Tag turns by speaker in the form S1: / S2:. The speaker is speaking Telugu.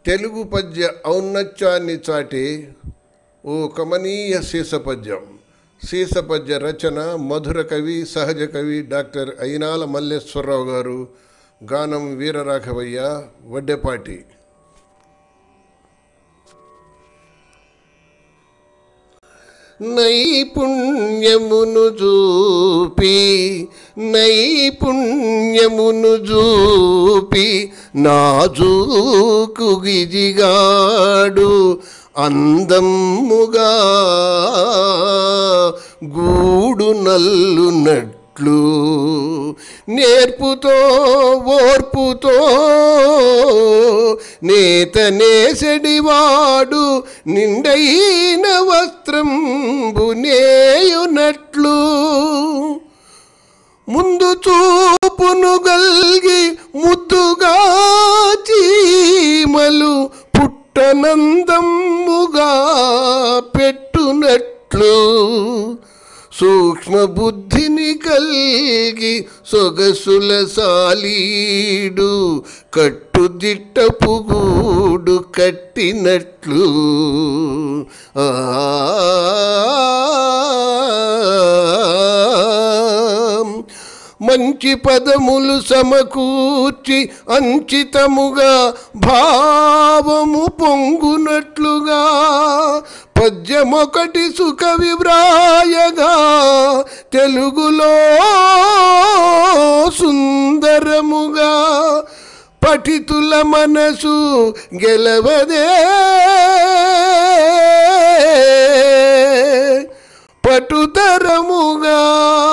S1: తెలుగు పద్య ఔన్నత్యాన్ని చాటి ఓ కమనీయ శీసపద్యం శీసపద్య రచన మధుర కవి సహజ కవి డాక్టర్ అయినాల మల్లేశ్వరరావు గారు గానం వీరరాఘవయ్య వడ్డెపాటి నైపుణ్యమును చూపి నైపుణ్యమును చూపి నాజూకు గిజిగాడు అందముగా గూడు నల్లునట్లు నేర్పుతో ఓర్పుతో నేత నేసడివాడు నిండైన వస్త్రంబు నేయునట్లు ముందు చూపును గల్గి ముద్దుగా చీమలు పుట్టనందమ్ముగా పెట్టునట్లు సూక్ష్మ బుద్ధిని కలిగి సొగసుల సాలీడు కట్టుదిట్టపు గూడు కట్టినట్లు ఆ మంచి పదములు సమకూర్చి అంచితముగా భావము పొంగునట్లుగా పద్యమొకటి సుఖ వివ్రాయగా తెలుగులో సుందరముగా పఠితుల మనసు గెలవదే పటుతరముగా